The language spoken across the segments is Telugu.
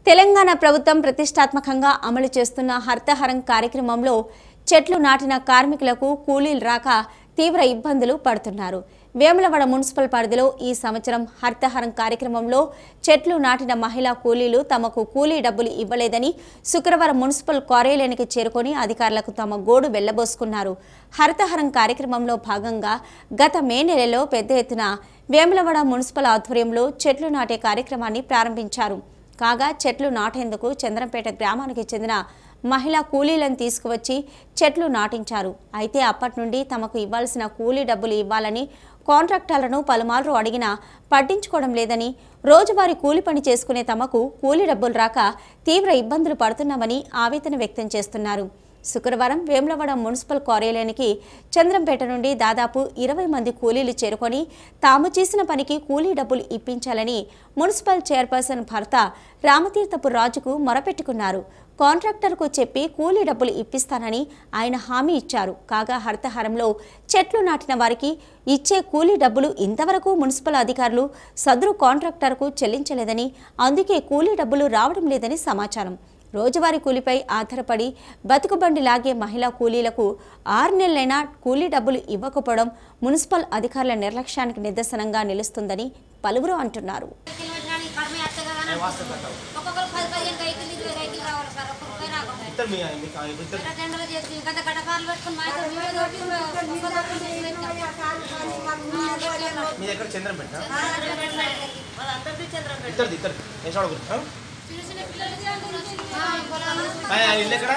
తెలంగాణ ప్రభుత్వం ప్రతిష్టాత్మకంగా అమలు చేస్తున్న హర్తహరం కార్యక్రమంలో చెట్లు నాటిన కార్మికులకు కూలీలు రాక తీవ్ర ఇబ్బందులు పడుతున్నారు వేములవాడ మున్సిపల్ పరిధిలో ఈ సంవత్సరం హర్తహరం కార్యక్రమంలో చెట్లు నాటిన మహిళా కూలీలు తమకు కూలీ డబ్బులు ఇవ్వలేదని శుక్రవారం మున్సిపల్ కార్యాలయానికి చేరుకొని అధికారులకు తమ గోడు వెళ్లబోసుకున్నారు హరితహరం కార్యక్రమంలో భాగంగా గత మే నెలలో పెద్ద ఎత్తున వేములవాడ మున్సిపల్ ఆధ్వర్యంలో చెట్లు నాటే కార్యక్రమాన్ని ప్రారంభించారు కాగా చెట్లు నాటేందుకు చంద్రంపేట గ్రామానికి చెందిన మహిళా కూలీలను తీసుకువచ్చి చెట్లు నాటించారు అయితే అప్పటి నుండి తమకు ఇవ్వాల్సిన కూలీ డబ్బులు ఇవ్వాలని కాంట్రాక్టర్లను పలుమార్లు అడిగినా పట్టించుకోవడం లేదని రోజువారీ కూలి పని చేసుకునే తమకు కూలీ డబ్బులు రాక తీవ్ర ఇబ్బందులు పడుతున్నామని ఆవేదన వ్యక్తం చేస్తున్నారు శుక్రవారం వేములవాడ మున్సిపల్ కార్యాలయానికి చంద్రంపేట నుండి దాదాపు ఇరవై మంది కూలీలు చేరుకొని తాము చేసిన పనికి కూలీ డబ్బులు ఇప్పించాలని మున్సిపల్ చైర్పర్సన్ భర్త రామతీర్థపు రాజుకు మొరపెట్టుకున్నారు కాంట్రాక్టర్కు చెప్పి కూలీ డబ్బులు ఇప్పిస్తానని ఆయన హామీ ఇచ్చారు కాగా హరితహారంలో చెట్లు నాటిన వారికి ఇచ్చే కూలీ డబ్బులు ఇంతవరకు మున్సిపల్ అధికారులు సదరు కాంట్రాక్టర్కు చెల్లించలేదని అందుకే కూలీ డబ్బులు రావడం లేదని సమాచారం రోజువారీ కూలీపై ఆధారపడి బతుకుబండి లాగే మహిళా కూలీలకు ఆరు నెలలైనా కూలీ డబ్బులు ఇవ్వకపోవడం మున్సిపల్ అధికారుల నిర్లక్ష్యానికి నిదర్శనంగా నిలుస్తుందని పలువురు అంటున్నారు కిలోమీటర్లు కడిమే వస్తాయి కదా అని ఒక్కొక్కరు పది పదిహేను కైకిలు ఇరవై కైకిలు రావాలి సార్ ఒక్కొక్కరు రాకుండా ఇద్దరు మీ మీకు ఆ ఇద్దరు ఎర్ర టెండర్లు చేసి గత గడపాలు పెట్టుకుని మా ఇద్దరు మేమే తోటి ఒక్క తోటి చేసి పెట్టాం. మీ దగ్గర చంద్రం పెట్టా వాళ్ళందరికీ చంద్రం పెట్టాం. ఇద్దరు ఇద్దరు నేను చూడకూడదు చిన్న చిన్న పిల్లలకి ఆ, పొలాలు ఇల్లు ఎక్కడ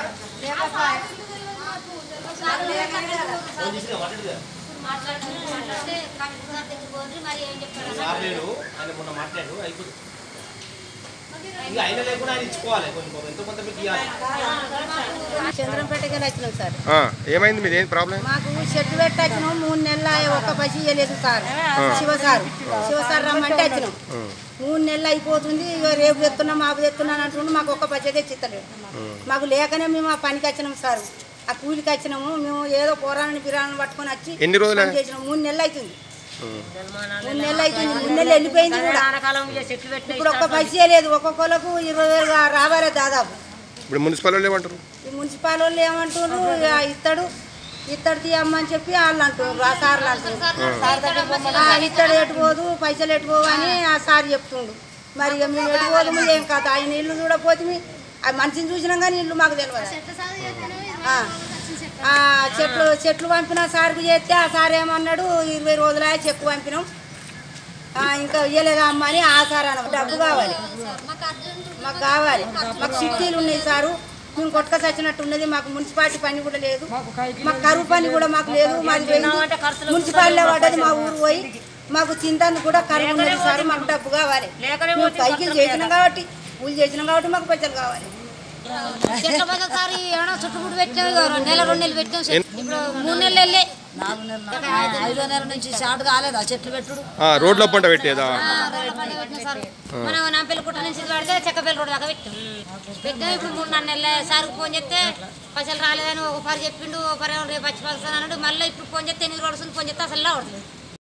సార్ ఫోన్ చేసి మాట్లాడదు మాట్లాడుతున్నారు మాట్లాడితే కమిటీ సార్ దగ్గరికి పోతే మరి ఏం చెప్పారు సార్ లేడు ఆయన మొన్న మాట్లాడు అయిపోతుంది ఇక ఆయన లేకుండా ఆయన ఇచ్చుకోవాలి కొన్ని కొన్ని ఎంతో కొంత మీకు ఇవ్వాలి చంద్రంపేటకి వచ్చినాం సార్ ఆ, ఏమైంది మీది ఏంటి ప్రాబ్లం మాకు చెట్టు పెట్టి వచ్చినాం మూడు నెలల ఒక్క పసి ఇవ్వలేదు sir Shiva sir Shiva sir రమ్మంటే వచ్చినాం మూడు నెలలు అయిపోతుంది ఇక రేపు తెస్తున్నాం మాపు తెస్తున్నాను అంటుండే మాకు ఒక్క పచ్చ తెచ్చిస్తలేడు మాకు లేకనే మేము ఆ పనికి వచ్చినాం సార్ ఆ కూలికి వచ్చినాము మేము ఏదో పోరాణని పిరాణని పట్టుకొని వచ్చి ఎన్ని రోజులే? పని చేసినాం మూడు నెలలు అవుతుంది మూడు నెలలు అవుతుంది మూడు నెలలు వెళ్ళిపోయింది కూడా ఇప్పుడు ఒక్క పైసే లేదు ఒక్కొక్కరికి ఇరవై వేలు రావాలి దాదాపు ఇప్పుడు మున్సిపల్ వాళ్ళు ఏమంటారు ఈ మున్సిపాల్ వాళ్ళు ఏమంటున్నారు ఇక ఇస్తాడు ఇత్తడు తీయమ్మని చెప్పి వాళ్ళు అంటున్నారు ఆ సార్లు అంటున్నారు ఆ, ఇత్తడు ఎటుపోదు పైసలు ఎటుపోవు అని ఆ సార్ చెప్తుండు మరి ఇక మేము ఎటుపోదు ఏం కాదు ఆయన ఇల్లు చూడపోతే ఆ మనిషిని చూసినాం కానీ ఇల్లు మాకు తెలియదు ఆ. ఆ, చెట్లు చెట్లు పంపిన సార్కు చేస్తే ఆ సార్ ఏమన్నాడు ఇరవై రోజులే చెక్కు పంపినాం ఆ, ఇంకా ఇయ్యలేదా అమ్మ అని ఆ సార్ అన్న డబ్బు కావాలి మాకు కావాలి మాకు చిట్టీలు ఉన్నాయి సారు మేము కొట్టుక చచ్చినట్టు ఉన్నది మాకు మున్సిపాలిటీ పని కూడా లేదు మాకు కరువు పని కూడా మాకు లేదు మాది పోయింది. మున్సిపాలిటీ పడ్డది మా ఊరు పోయి మాకు చింతాన్ని కూడా కరువు ఉన్నది సార్ మాకు డబ్బు కావాలి మేము పైకి చేసినాం కాబట్టి పూలు చేసినాం కాబట్టి మాకు పైసలు కావాలి చెట్ల పక్క సారి ఏమన్నా చుట్టుముట్టు పెట్టాం ఇగో రెండు నెలలు రెండు నెలలు పెట్టాం ఇప్పుడు మూడు నెలలు వెళ్ళే ఐదో నెల నుంచి స్టార్ట్ కాలేదా చెట్లు పెట్టుడు ఆ, రోడ్ల పంట పెట్టేదా పెట్టిన సార్ మనం నాంపల్లి కుట్ట నుంచి ఇది పడితే చెక్కపల్లి రోడ్డు దాకా పెట్టాం పెట్టాం ఇప్పుడు మూడు నాలుగు నెలల సార్కి ఫోన్ చేస్తే పైసలు రాలేదని ఒక పరి చెప్పిండు ఒక పరి రేపు వచ్చి పైసలు అన్నాడు మళ్ళీ ఇప్పుడు ఫోన్ చేస్తే ఎన్ని రోజులు ఫోన్ చేస్తే అసలు రావట్లేదు